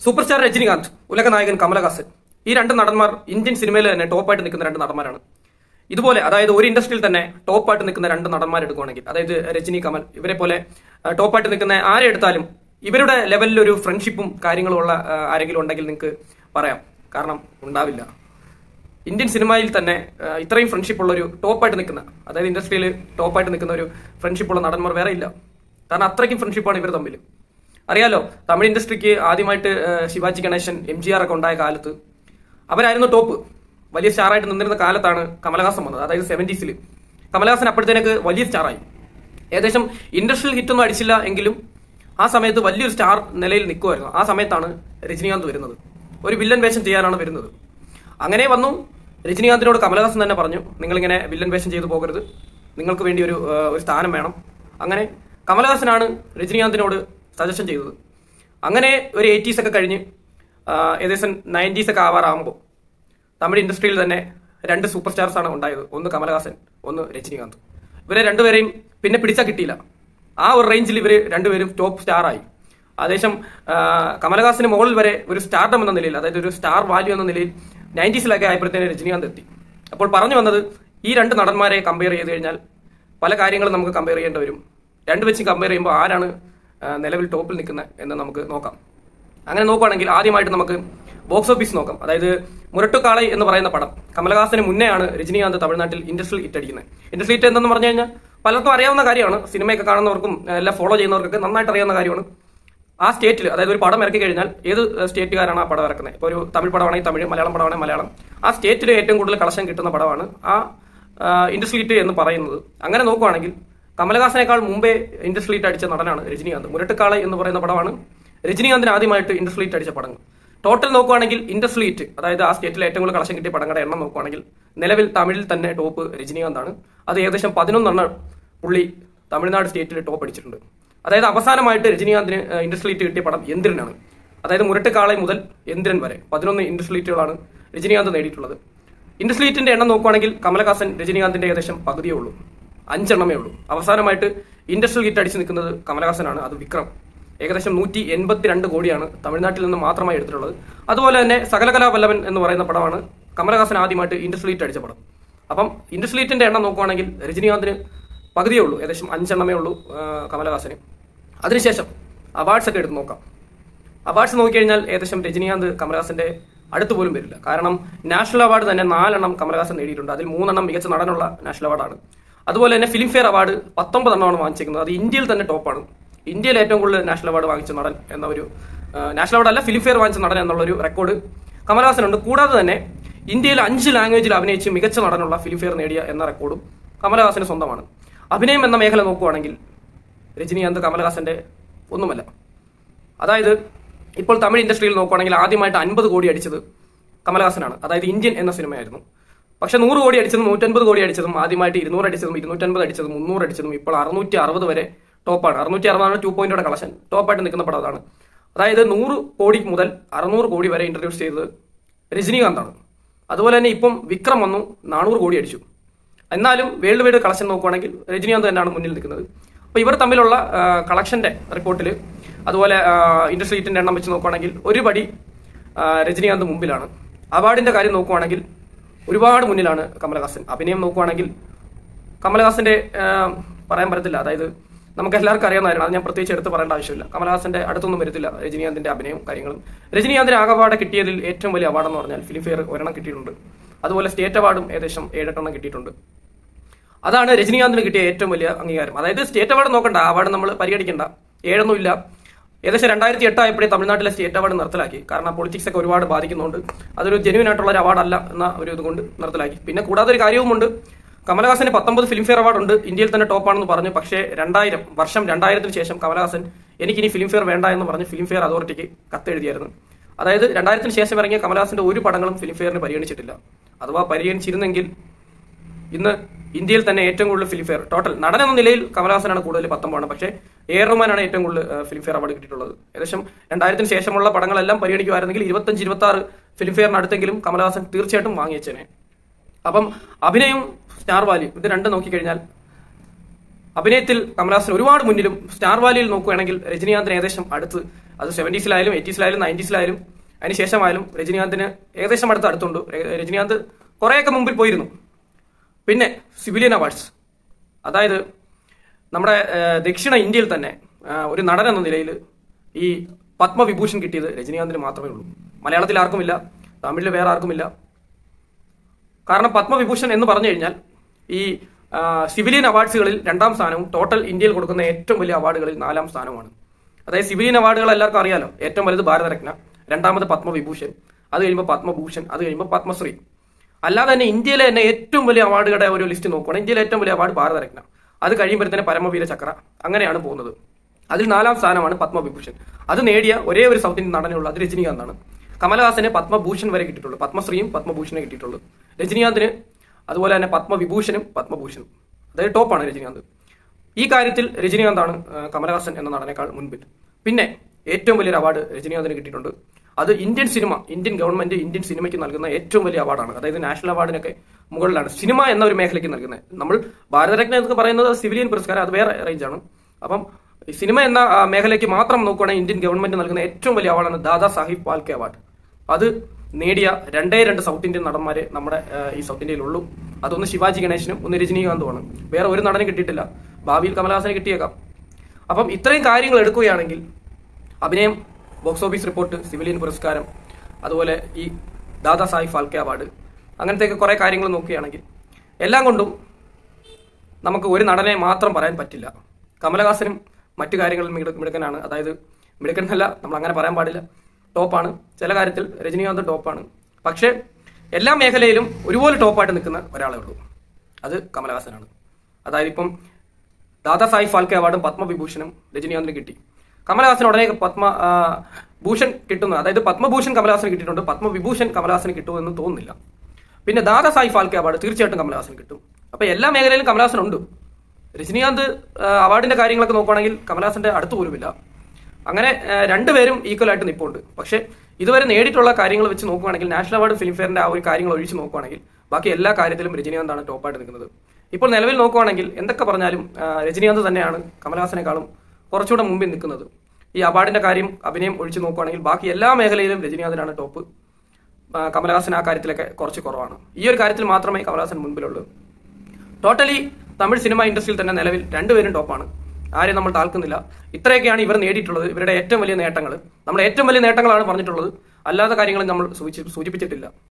super star Rajinikanth ഉലക നായകൻ കമലഹാസൻ ഈ രണ്ട് നടന്മാർ ഇന്ത്യൻ സിനിമയിൽ തന്നെ ടോപ്പായിട്ട് നിൽക്കുന്ന രണ്ട് നടന്മാരാണ് ഇതുപോലെ അതായത് ഒരു ഇൻഡസ്ട്രിയിൽ തന്നെ ടോപ്പായിട്ട് നിൽക്കുന്ന രണ്ട് നടന്മാർ എടുക്കുകയാണെങ്കിൽ അതായത് രജനി കമൽ ഇവരെ പോലെ ആ, ടോപ്പായിട്ട് നിൽക്കുന്ന ആരെ എടുത്താലും ഇവരുടെ ലെവലിൽ ഒരു ഫ്രണ്ട്ഷിപ്പും കാര്യങ്ങളും ഉള്ള ആ, ആരെങ്കിലും ഉണ്ടെങ്കിൽ നിങ്ങൾക്ക് പറയാം കാരണം ഉണ്ടാവില്ല ഇന്ത്യൻ സിനിമയിൽ തന്നെ ആ, ഇത്രയും ഫ്രണ്ട്ഷിപ്പ് ഉള്ള ഒരു ടോപ്പായിട്ട് നിൽക്കുന്ന അതായത് ഇൻഡസ്ട്രിയിൽ ടോപ്പായിട്ട് നിൽക്കുന്ന ഒരു ഫ്രണ്ട്ഷിപ്പ് ഉള്ള നടന്മാർ വേറെ ഇല്ല കാരണം അത്രയ്ക്കും ഫ്രണ്ട്ഷിപ്പാണ് ഇവർ തമ്മിൽ അറിയാലോ തമിഴ് ഇൻഡസ്ട്രിക്ക് ആദ്യമായിട്ട് ആ, Sivaji Ganesan M G R ഒക്കെ ഉണ്ടായ കാലത്ത് അവരായിരുന്നു ടോപ്പ് വലിയ സ്റ്റാറായിട്ട് നിന്നിരുന്ന കാലത്താണ് കമലഹാസൻ വന്നത് അതായത് സെവൻറ്റീസിൽ കമലഹാസൻ അപ്പോഴത്തേക്ക് വലിയ സ്റ്റാറായി ഏകദേശം ഇൻഡസ്ട്രിയൽ ഹിറ്റ് ഒന്നും അടിച്ചില്ല എങ്കിലും ആ സമയത്ത് വലിയൊരു സ്റ്റാർ നിലയിൽ നിൽക്കുമായിരുന്നു ആ സമയത്താണ് രജനീകാന്ത് വരുന്നത് ഒരു വില്ലൻ വേഷം ചെയ്യാനാണ് വരുന്നത് അങ്ങനെ വന്നു രജനീകാന്തിനോട് കമലഹാസൻ തന്നെ പറഞ്ഞു നിങ്ങളിങ്ങനെ വില്ലൻ വേഷം ചെയ്തു പോകരുത് നിങ്ങൾക്ക് വേണ്ടി ഒരു ആ, ഒരു സ്ഥാനം വേണം അങ്ങനെ കമലഹാസനാണ് രജനീകാന്തിനോട് സജഷൻ ചെയ്തത് അങ്ങനെ ഒരു എയ്റ്റീസ് ഒക്കെ കഴിഞ്ഞ് ആ, ഏകദേശം നയൻറ്റീസ് ഒക്കെ ആവാറാകുമ്പോൾ തമിഴ് ഇൻഡസ്ട്രിയിൽ തന്നെ രണ്ട് സൂപ്പർ സ്റ്റാർസ് ആണ് ഉണ്ടായത് ഒന്ന് കമലഹാസൻ ഒന്ന് രജനീകാന്ത് ഇവരെ രണ്ടുപേരെയും പിന്നെ പിടിച്ചാൽ കിട്ടിയില്ല ആ ഒരു റേഞ്ചിൽ ഇവർ രണ്ടുപേരും ടോപ്പ് സ്റ്റാർ ആയി ഏകദേശം ആ, കമലഹാസന് മുകളിൽ വരെ ഒരു സ്റ്റാർഡം എന്ന നിലയിൽ അതായത് ഒരു സ്റ്റാർ വാല്യൂ എന്ന നിലയിൽ നയൻറ്റീസിലൊക്കെ ആയപ്പോഴത്തേന് രജനീകാന്ത് എത്തി അപ്പോൾ പറഞ്ഞു വന്നത് ഈ രണ്ട് നടന്മാരെ കമ്പയർ ചെയ്ത് കഴിഞ്ഞാൽ പല കാര്യങ്ങളും നമുക്ക് കമ്പയർ ചെയ്യേണ്ടി വരും രണ്ട് വെച്ച് കമ്പയർ ചെയ്യുമ്പോൾ ആരാണ് ആ, നിലവിൽ ടോപ്പിൽ നിൽക്കുന്നത് എന്ന് നമുക്ക് നോക്കാം അങ്ങനെ നോക്കുവാണെങ്കിൽ ആദ്യമായിട്ട് നമുക്ക് ബോക്സ് ഓഫീസ് നോക്കാം അതായത് മുരട്ടുകാളை എന്ന് പറയുന്ന പടം കമലഹാസന് മുന്നെയാണ് രജനീകാന്ത് തമിഴ്നാട്ടിൽ ഇൻഡസ്ട്രിയൽ ഹിറ്റ് അടിക്കുന്നത് ഇൻഡസ്ട്രിയൽ ഹിറ്റ് എന്തെന്ന് പറഞ്ഞു കഴിഞ്ഞാൽ പലർക്കും അറിയാവുന്ന കാര്യമാണ് സിനിമയൊക്കെ കാണുന്നവർക്കും ഏഹ്, എല്ലാം ഫോളോ ചെയ്യുന്നവർക്കൊക്കെ നന്നായിട്ട് അറിയാവുന്ന കാര്യമാണ് ആ സ്റ്റേറ്റിൽ അതായത് ഒരു പടം ഇറക്കി കഴിഞ്ഞാൽ ഏത് സ്റ്റേറ്റുകാരാണ് ആ പടം ഇറക്കുന്നത് ഇപ്പോൾ ഒരു തമിഴ് പടമാണെങ്കിൽ തമിഴ് മലയാളം പടമാണെങ്കിൽ മലയാളം ആ സ്റ്റേറ്റിൽ ഏറ്റവും കൂടുതൽ കളക്ഷൻ കിട്ടുന്ന പടമാണ് ആ ഇൻഡസ്ട്രി ഹിറ്റ് എന്ന് പറയുന്നത് അങ്ങനെ നോക്കുവാണെങ്കിൽ കമലഹാസനേക്കാൾ മുമ്പേ ഇൻഡസ്ട്രി ഹിറ്റ് അടിച്ച നടനാണ് രജനീകാന്ത് മുരട്ടുകാളை എന്ന് പറയുന്ന പടമാണ് രജനീകാന്തിന് ആദ്യമായിട്ട് ഇൻഡസ്ട്രി ഹിറ്റ് അടിച്ച പടങ്ങൾ ടോട്ടൽ നോക്കുവാണെങ്കിൽ ഇൻഡസ്ട്രി ഹിറ്റ് അതായത് ആ സ്റ്റേറ്റിൽ ഏറ്റവും കൂടുതൽ കളക്ഷൻ കിട്ടിയ പടങ്ങളുടെ എണ്ണം നോക്കുവാണെങ്കിൽ നിലവിൽ തമിഴിൽ തന്നെ ടോപ്പ് രജനീകാന്താണ് അത് ഏകദേശം പതിനൊന്നെണ്ണം പുള്ളി തമിഴ്നാട് സ്റ്റേറ്റിൽ ടോപ്പ് അടിച്ചിട്ടുണ്ട് അതായത് അവസാനമായിട്ട് രജനീകാന്തിന് ഇൻഡസ്ട്രി ഹിറ്റ് കിട്ടിയ പടം എന്തിരനാണ് അതായത് മുരട്ടുകാളை മുതൽ എന്തിരൻ വരെ പതിനൊന്ന് ഇൻഡസ്ട്രി ഹിറ്റുകളാണ് രജനീകാന്ത് നേടിയിട്ടുള്ളത് ഇൻഡസ്ട്രി ഹിറ്റിന്റെ എണ്ണം നോക്കുവാണെങ്കിൽ കമലഹാസൻ രജനീകാന്തിന്റെ ഏകദേശം പകുതിയേ ഉള്ളൂ അഞ്ചെണ്ണമേ ഉള്ളൂ അവസാനമായിട്ട് ഇൻഡസ്ട്രിയൽ ഹിറ്റ് അടിച്ചു നിൽക്കുന്നത് കമലഹാസനാണ് അത് വിക്രം ഏകദേശം നൂറ്റി എൺപത്തിരണ്ട് കോടിയാണ് തമിഴ്നാട്ടിൽ നിന്ന് മാത്രമായി എടുത്തിട്ടുള്ളത് അതുപോലെ തന്നെ സകലകലാവല്ലഭൻ എന്ന് പറയുന്ന പടമാണ് കമലഹാസൻ ആദ്യമായിട്ട് ഇൻഡസ്ട്രിയൽ ഹിറ്റ് അടിച്ച പടം അപ്പം ഇൻഡസ്ട്രിയൽ ഹിറ്റിന്റെ എണ്ണം നോക്കുവാണെങ്കിൽ രജനീകാന്തിന് പകുതിയേ ഉള്ളൂ ഏകദേശം അഞ്ചെണ്ണമേ ഉള്ളൂ ആ, കമലഹാസന് അതിനുശേഷം അവാർഡ്സ് ഒക്കെ എടുത്ത് നോക്കാം അവാർഡ്സ് നോക്കിക്കഴിഞ്ഞാൽ ഏകദേശം രജനീകാന്ത് കമലഹാസന്റെ അടുത്ത് പോലും വരില്ല കാരണം നാഷണൽ അവാർഡ് തന്നെ നാലെണ്ണം കമലഹാസൻ നേടിയിട്ടുണ്ട് അതിൽ മൂന്നെണ്ണം മികച്ച നടനുള്ള നാഷണൽ അവാർഡാണ് അതുപോലെ തന്നെ ഫിലിം ഫെയർ അവാർഡ് പത്തൊമ്പതെണ്ണമാണ് വാങ്ങിച്ചിരിക്കുന്നത് അത് ഇന്ത്യയിൽ തന്നെ ടോപ്പാണ് ഇന്ത്യയിൽ ഏറ്റവും കൂടുതൽ നാഷണൽ അവാർഡ് വാങ്ങിച്ച നടൻ എന്ന ഒരു ആ, നാഷണൽ അവാർഡ് അല്ല ഫിലിം ഫെയർ വാങ്ങിച്ച നടൻ എന്നുള്ള ഒരു റെക്കോർഡ് കമലഹാസനുണ്ട് കൂടാതെ തന്നെ ഇന്ത്യയിൽ അഞ്ച് ലാംഗ്വേജിൽ അഭിനയിച്ച് മികച്ച നടനുള്ള ഫിലിം ഫെയർ നേടിയ എന്ന റെക്കോർഡും കമലഹാസന് സ്വന്തമാണ് അഭിനയം എന്ന മേഖല നോക്കുവാണെങ്കിൽ രജനീകാന്ത് കമലഹാസന്റെ ഒന്നുമല്ല അതായത് ഇപ്പോൾ തമിഴ് ഇൻഡസ്ട്രിയിൽ നോക്കുവാണെങ്കിൽ ആദ്യമായിട്ട് അൻപത് കോടി അടിച്ചത് കമലഹാസനാണ് അതായത് ഇന്ത്യൻ എന്ന സിനിമയായിരുന്നു പക്ഷെ നൂറ് കോടി അടിച്ചതും നൂറ്റൻപത് കോടി അടിച്ചതും ആദ്യമായിട്ട് ഇരുന്നൂറ് അടിച്ചതും ഇരുന്നൂറ്റൻപത് അടിച്ചതും മുന്നൂറ് അടിച്ചതും ഇപ്പോൾ അറുന്നൂറ്റി അറുപത് വരെ ടോപ്പാണ് അറുന്നൂറ്റി അറുപതാണ് ടു പോയിന്റോടെ കളക്ഷൻ ടോപ്പായിട്ട് നിൽക്കുന്ന പടം അതാണ് അതായത് നൂറ് കോടി മുതൽ അറുന്നൂറ് കോടി വരെ ഇൻട്രൊഡ്യൂസ് ചെയ്തത് രജനീകാന്താണ് അതുപോലെ തന്നെ ഇപ്പം വിക്രം വന്നു നാനൂറ് കോടി അടിച്ചു എന്നാലും വേൾഡ് വൈഡ് കളക്ഷൻ നോക്കുവാണെങ്കിൽ രജനീകാന്ത് തന്നെയാണ് മുന്നിൽ നിൽക്കുന്നത് അപ്പോൾ ഇവർ തമ്മിലുള്ള കളക്ഷന്റെ റിപ്പോർട്ടിൽ അതുപോലെ ഇൻഡസ്ട്രി ഹിറ്റിന്റെ എണ്ണം വെച്ച് നോക്കുവാണെങ്കിൽ ഒരു പടി ആ, രജനീകാന്ത് മുമ്പിലാണ് അവാർഡിന്റെ കാര്യം നോക്കുവാണെങ്കിൽ ഒരുപാട് മുന്നിലാണ് കമലഹാസൻ അഭിനയം നോക്കുവാണെങ്കിൽ കമലഹാസന്റെ ആ, പറയാൻ പറ്റത്തില്ല അതായത് നമുക്ക് എല്ലാവർക്കും അറിയാവുന്ന കാര്യമാണ് അത് ഞാൻ പ്രത്യേകിച്ച് എടുത്ത് പറയേണ്ട ആവശ്യമില്ല കമലഹാസന്റെ അടുത്തൊന്നും വരത്തില്ല രജനീകാന്തിന്റെ അഭിനയവും കാര്യങ്ങളും രജനീകാന്തിന് ആകെ അവാർഡ് കിട്ടിയതിൽ ഏറ്റവും വലിയ അവാർഡ് എന്ന് പറഞ്ഞാൽ ഫിലിം ഫെയർ ഒരെണ്ണം കിട്ടിയിട്ടുണ്ട് അതുപോലെ സ്റ്റേറ്റ് അവാർഡും ഏകദേശം ഏഴെട്ടെണ്ണം കിട്ടിയിട്ടുണ്ട് അതാണ് രജനീകാന്തിന് കിട്ടിയ ഏറ്റവും വലിയ അംഗീകാരം അതായത് സ്റ്റേറ്റ് അവാർഡ് നോക്കണ്ട അവാർഡ് നമ്മൾ പരിഗണിക്കണ്ട ഏഴൊന്നും ഇല്ല ഏകദേശം രണ്ടായിരത്തി എട്ടായപ്പോഴേ തമിഴ്നാട്ടിലെ സ്റ്റേറ്റ് അവാർഡ് നിർത്തലാക്കി കാരണം പൊളിറ്റിക്സ് ഒക്കെ ഒരുപാട് ബാധിക്കുന്നുണ്ട് അതൊരു ജെന്യൂൻ ആയിട്ടുള്ള ഒരു അവാർഡ് അല്ല എന്ന ഒരു ഇതുകൊണ്ട് നിർത്തലാക്കി പിന്നെ കൂടാതെ ഒരു കാര്യവുമുണ്ട് കമലഹാസന് പത്തൊമ്പത് ഫിലിം ഫെയർ അവാർഡ് ഉണ്ട് ഇന്ത്യയിൽ തന്നെ ടോപ്പാണെന്ന് പറഞ്ഞു പക്ഷേ രണ്ടായിരം വർഷം രണ്ടായിരത്തിന് ശേഷം കമലഹാസൻ എനിക്കിനി ഫിലിം ഫെയർ വേണ്ട എന്ന് പറഞ്ഞ് ഫിലിം ഫെയർ അതോറിറ്റിക്ക് കത്തെഴുതിയായിരുന്നു അതായത് രണ്ടായിരത്തിന് ശേഷം ഇറങ്ങിയ കമലഹാസന്റെ ഒരു പടങ്ങളും ഫിലിം ഫെയറിന് പരിഗണിച്ചിട്ടില്ല അഥവാ പരിഗണിച്ചിരുന്നെങ്കിൽ ഇന്ന് ഇന്ത്യയിൽ തന്നെ ഏറ്റവും കൂടുതൽ ഫിലിം ഫെയർ ടോട്ടൽ നടൻ എന്ന നിലയിൽ കമലഹാസനാണ് കൂടുതൽ പത്തൊമ്പതാണ് പക്ഷേ എ ആർ റഹ്മാനാണ് ഏറ്റവും കൂടുതൽ ഏഹ്, ഫിലിം ഫെയർ അവാർഡ് കിട്ടിയിട്ടുള്ളത് ഏകദേശം രണ്ടായിരത്തിന് ശേഷമുള്ള പടങ്ങളെല്ലാം പരിഗണിക്കുമായിരുന്നെങ്കിൽ ഇരുപത്തഞ്ച് ഇരുപത്തി ആറ് ഫിലിം ഫെയറിന് അടുത്തെങ്കിലും കമലഹാസൻ തീർച്ചയായിട്ടും വാങ്ങിയച്ചേനെ അപ്പം അഭിനയം സ്റ്റാർ വാല്യൂ ഇത് രണ്ട് നോക്കിക്കഴിഞ്ഞാൽ അഭിനയത്തിൽ കമലഹാസൻ ഒരുപാട് മുന്നിലും സ്റ്റാർ വാലിയിൽ നോക്കുകയാണെങ്കിൽ രജനീകാന്തിന് ഏകദേശം അടുത്ത് അത് സെവന്റീസിലായാലും എയ്റ്റീസിലായാലും നയൻറ്റീസിലായാലും അതിനുശേഷമായാലും രജനീകാന്തിന് ഏകദേശം അടുത്ത് അടുത്തുണ്ട് ര- രജനീകാന്ത് കുറേയൊക്കെ മുമ്പിൽ പോയിരുന്നു പിന്നെ സിവിലിയൻ അവാർഡ്സ് അതായത് നമ്മുടെ ഏഹ്, ദക്ഷിണ ഇന്ത്യയിൽ തന്നെ ആഹ്, ഒരു നടൻ എന്ന നിലയിൽ ഈ പത്മവിഭൂഷൺ കിട്ടിയത് രജനീകാന്തിന് മാത്രമേ ഉള്ളൂ മലയാളത്തിൽ ആർക്കുമില്ല തമിഴിൽ വേറെ ആർക്കുമില്ല കാരണം പത്മവിഭൂഷൺ എന്ന് പറഞ്ഞു കഴിഞ്ഞാൽ ഈ ആ, സിവിലിയൻ അവാർഡ്സുകളിൽ രണ്ടാം സ്ഥാനവും ടോട്ടൽ ഇന്ത്യയിൽ കൊടുക്കുന്ന ഏറ്റവും വലിയ അവാർഡുകളിൽ നാലാം സ്ഥാനവുമാണ് അതായത് സിവിലിയൻ അവാർഡുകൾ എല്ലാവർക്കും അറിയാലോ ഏറ്റവും വലുത് ഭാരതരത്ന രണ്ടാമത് പത്മവിഭൂഷൺ അത് കഴിയുമ്പോൾ പത്മഭൂഷൺ അത് കഴിയുമ്പോൾ പത്മശ്രീ അല്ലാതെ തന്നെ ഇന്ത്യയിലെ തന്നെ ഏറ്റവും വലിയ അവാർഡുകളുടെ ഒരു ലിസ്റ്റ് നോക്കുകയാണെങ്കിൽ ഇന്ത്യയിലെ ഏറ്റവും വലിയ അവാർഡ് ഭാരതരത്ന അത് കഴിയുമ്പോഴത്തേന് പരമവീര ചക്ര അങ്ങനെയാണ് പോകുന്നത് അതിൽ നാലാം സ്ഥാനമാണ് പത്മവിഭൂഷൺ അത് നേടിയ ഒരേ ഒരു സൗത്ത് ഇന്ത്യൻ നടനുള്ള അത് രജനീകാന്താണ് കമലഹാസന് പത്മഭൂഷൺ വരെ കിട്ടിയിട്ടുള്ളൂ പത്മശ്രീയും പത്മഭൂഷണേ കിട്ടിയിട്ടുള്ളൂ രജനീകാന്തിന് അതുപോലെ തന്നെ പത്മവിഭൂഷണും പത്മഭൂഷണും അതായത് ടോപ്പാണ് രജനീകാന്ത് ഈ കാര്യത്തിൽ രജനീകാന്താണ് ആ, കമലഹാസൻ എന്ന നടനേക്കാൾ മുൻപിൽ പിന്നെ ഏറ്റവും വലിയൊരു അവാർഡ് രജനീകാന്തിന് കിട്ടിയിട്ടുണ്ട് അത് Indian cinema Indian government Indian സിനിമയ്ക്ക് നൽകുന്ന ഏറ്റവും വലിയ അവാർഡാണ് അതായത് നാഷണൽ അവാർഡിനൊക്കെ മുകളിലാണ് സിനിമ എന്ന ഒരു മേഖലയ്ക്ക് നൽകുന്നത് നമ്മൾ ഭാരതരത്ന എന്ന് പറയുന്നത് സിവിലിയൻ പുരസ്കാരം അത് വേറെ റേഞ്ചാണ് അപ്പം ഈ സിനിമ എന്ന ആ, മേഖലയ്ക്ക് മാത്രം നോക്കുകയാണെങ്കിൽ ഇന്ത്യൻ ഗവൺമെന്റ് നൽകുന്ന ഏറ്റവും വലിയ അവാർഡാണ് ദാദാ സാഹിബ് ഫാൽക്കെ അവാർഡ് അത് നേടിയ രണ്ടേ രണ്ട് സൗത്ത് ഇന്ത്യൻ നടന്മാരെ നമ്മുടെ ആ, ഈ സൗത്ത് ഇന്ത്യയിലുള്ളൂ അതൊന്ന് ശിവാജി ഗണേശനും ഒന്ന് രജനീകാന്തുമാണ് വേറെ ഒരു നടനും കിട്ടിയിട്ടില്ല ഭാവിയിൽ കമലഹാസന് കിട്ടിയേക്കാം അപ്പം ഇത്രയും കാര്യങ്ങൾ എടുക്കുകയാണെങ്കിൽ അഭിനയം ബോക്സ് ഓഫീസ് റിപ്പോർട്ട് സിവിലിയൻ പുരസ്കാരം അതുപോലെ ഈ ദാദാ സാഹിബ് ഫാൽക്കെ അവാർഡ് അങ്ങനത്തെയൊക്കെ കുറേ കാര്യങ്ങൾ നോക്കുകയാണെങ്കിൽ എല്ലാം കൊണ്ടും നമുക്ക് ഒരു നടനെ മാത്രം പറയാൻ പറ്റില്ല കമലഹാസനും മറ്റു കാര്യങ്ങളിൽ മിട- മിടുക്കനാണ് അതായത് മിടുക്കൻ എന്നല്ല നമ്മൾ അങ്ങനെ പറയാൻ പാടില്ല ടോപ്പാണ് ചില കാര്യത്തിൽ രജനീകാന്ത് ടോപ്പാണ് പക്ഷേ എല്ലാ മേഖലയിലും ഒരുപോലെ ടോപ്പായിട്ട് നിൽക്കുന്ന ഒരാളേ ഉള്ളൂ അത് കമലഹാസനാണ് അതായത് ഇപ്പം ദാദാ സാഹിബ് ഫാൽക്കെ അവാർഡും പത്മവിഭൂഷണും രജനീകാന്തിന് കിട്ടി കമലഹാസൻ ഉടനെ പത്മ ആ, ഭൂഷൺ കിട്ടുന്നു അതായത് പത്മഭൂഷൺ കമലഹാസന് കിട്ടിയിട്ടുണ്ട് പത്മവിഭൂഷൺ കമലഹാസന് കിട്ടുമെന്ന് തോന്നുന്നില്ല പിന്നെ ദാദാ സാഹിബ് ഫാൽക്കെ അവാർഡ് തീർച്ചയായിട്ടും കമലഹാസൻ കിട്ടും അപ്പൊ എല്ലാ മേഖലയിലും കമലഹാസൻ ഉണ്ട് രജനീകാന്ത് ആ, അവാർഡിന്റെ കാര്യങ്ങളൊക്കെ നോക്കുകയാണെങ്കിൽ കമലഹാസന്റെ അടുത്ത് പോലുമില്ല അങ്ങനെ ആ, രണ്ടുപേരും ഈക്വൽ ആയിട്ട് നിൽപ്പുണ്ട് പക്ഷേ ഇതുവരെ നേടിയിട്ടുള്ള കാര്യങ്ങൾ വെച്ച് നോക്കുകയാണെങ്കിൽ നാഷണൽ അവാർഡ് ഫിലിം ഫെയറിന്റെ ആ ഒരു കാര്യങ്ങൾ ഒഴിച്ച് നോക്കുകയാണെങ്കിൽ ബാക്കി എല്ലാ കാര്യത്തിലും രജനീകാന്താണ് ടോപ്പായിട്ട് നിൽക്കുന്നത് ഇപ്പോൾ നിലവിൽ നോക്കുകയാണെങ്കിൽ എന്തൊക്കെ പറഞ്ഞാലും ആ, രജനീകാന്ത് തന്നെയാണ് കമലഹാസനേക്കാളും കുറച്ചുകൂടെ മുമ്പിൽ നിൽക്കുന്നത് ഈ അവാർഡിന്റെ കാര്യം അഭിനയം ഒഴിച്ച് നോക്കുകയാണെങ്കിൽ ബാക്കി എല്ലാ മേഖലയിലും രജനീകാന്തിനാണ് ടോപ്പ് ആ, കമലഹാസൻ ആ കാര്യത്തിലൊക്കെ കുറച്ച് കുറവാണ് ഈ ഒരു കാര്യത്തിൽ മാത്രമേ കമലഹാസൻ മുൻപിലുള്ളൂ ടോട്ടലി തമിഴ് സിനിമ ഇൻഡസ്ട്രിയിൽ തന്നെ നിലവിൽ രണ്ടുപേരും ടോപ്പാണ് ആരെയും നമ്മൾ താൽക്കുന്നില്ല ഇത്രയൊക്കെയാണ് ഇവർ നേടിയിട്ടുള്ളത് ഇവരുടെ ഏറ്റവും വലിയ നേട്ടങ്ങൾ നമ്മൾ ഏറ്റവും വലിയ നേട്ടങ്ങളാണ് പറഞ്ഞിട്ടുള്ളത് അല്ലാത്ത കാര്യങ്ങൾ നമ്മൾ സൂചി- സൂചിപ്പിച്ചിട്ടില്ല